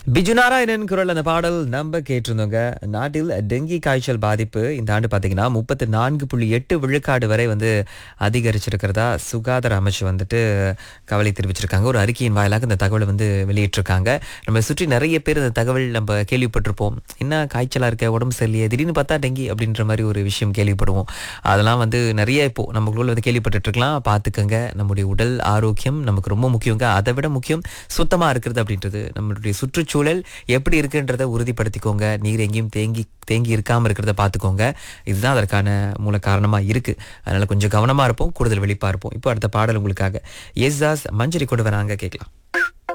பிஜு நாராயணன் குரல் அந்த பாடல் நம்ம கேட்டிருந்தோங்க நாட்டில் டெங்கி காய்ச்சல் பாதிப்பு இந்த ஆண்டு பார்த்தீங்கன்னா முப்பத்தி நான்கு புள்ளி எட்டு விழுக்காடு வரை வந்து அதிகரிச்சிருக்கிறதா சுகாதார அமைச்சு வந்துட்டு கவலை தெரிவிச்சிருக்காங்க ஒரு அறிக்கையின் வாயிலாக இந்த தகவலை வந்து வெளியிட்டிருக்காங்க நம்ம சுற்றி நிறைய பேர் இந்த தகவல் நம்ம கேள்விப்பட்டிருப்போம் என்ன காய்ச்சலா இருக்க உடம்பு சரியில்லையே திடீர்னு பார்த்தா டெங்கி அப்படின்ற மாதிரி ஒரு விஷயம் கேள்விப்படுவோம் அதெல்லாம் வந்து நிறைய இப்போ நமக்குள்ள வந்து கேள்விப்பட்டுட்டு இருக்கலாம் பார்த்துக்கங்க நம்முடைய உடல் ஆரோக்கியம் நமக்கு ரொம்ப முக்கியங்க அதை விட முக்கியம் சுத்தமா இருக்கிறது அப்படின்றது நம்மளுடைய சுற்றுச்சூழல் எப்படி இருக்குன்றதை உறுதிப்படுத்திக்கோங்க நீர் எங்கேயும் தேங்கி தேங்கி இருக்காம இருக்கிறத பார்த்துக்கோங்க இதுதான் அதற்கான மூல காரணமா இருக்கு அதனால கொஞ்சம் கவனமா இருப்போம் கூடுதல் வெளிப்பா இருப்போம் இப்போ அடுத்த பாடல் உங்களுக்காக எஸ்தாஸ் மஞ்சரி கொண்டு வராங்க கேட்கலாம்